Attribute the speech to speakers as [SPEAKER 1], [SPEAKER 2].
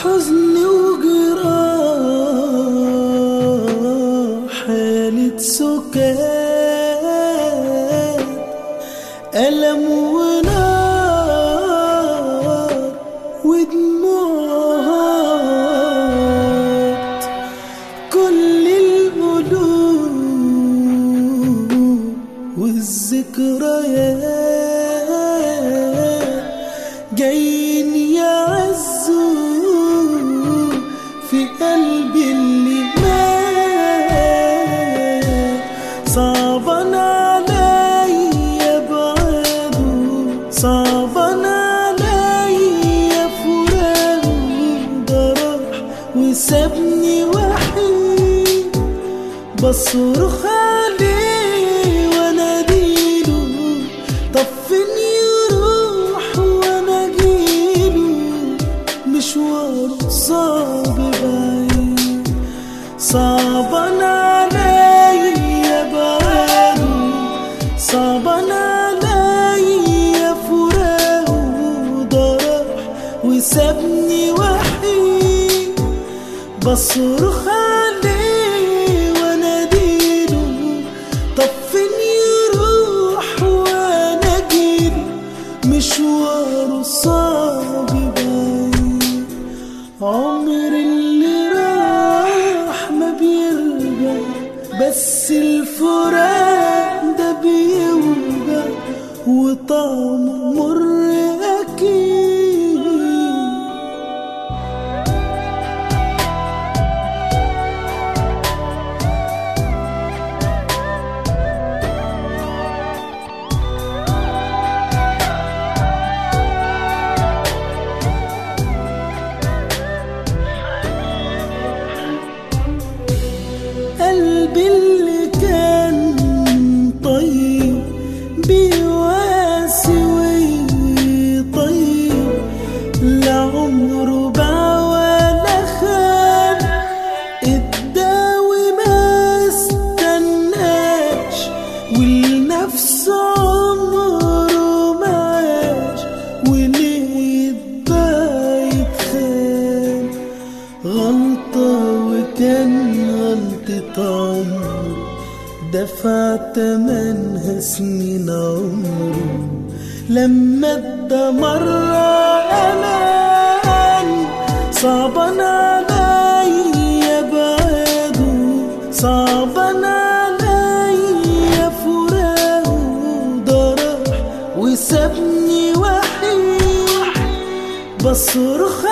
[SPEAKER 1] حزن وجراح حالة سكات ألم ونار ودموعات كل القلوب والذكريات جايين يعزوا في قلبي اللي مات صعبان عليا بعده صعبان عليا فراقه ده راح وسابني وحيد بصرخ عليه واناديله طب فين يروح وانا اجيله مشوار صعب بعيد صعبان عليا بعده صعبان عليا فراقه ده راح وسابني وحيد بصرخ عليه واناديله طب فين يروح وانا اجيله مشواره صعب بعيد عمر اللي راح ما بيرجع بس الفراق ده بيوجع وطعمه مر اكيد قلبي اللي كان طيب بيواسي ويطيب لعمره باع ولا خان الداوي ما استناش والنفس عمره ما عاش وليه يتباع يتخان غلطة وكان غلطة عمره دفع تمنها سنين عمره لما ادى مرة أمان صعبان عليا بعده صعبان عليا فراقه ده راح وسابني وحيد بصرخ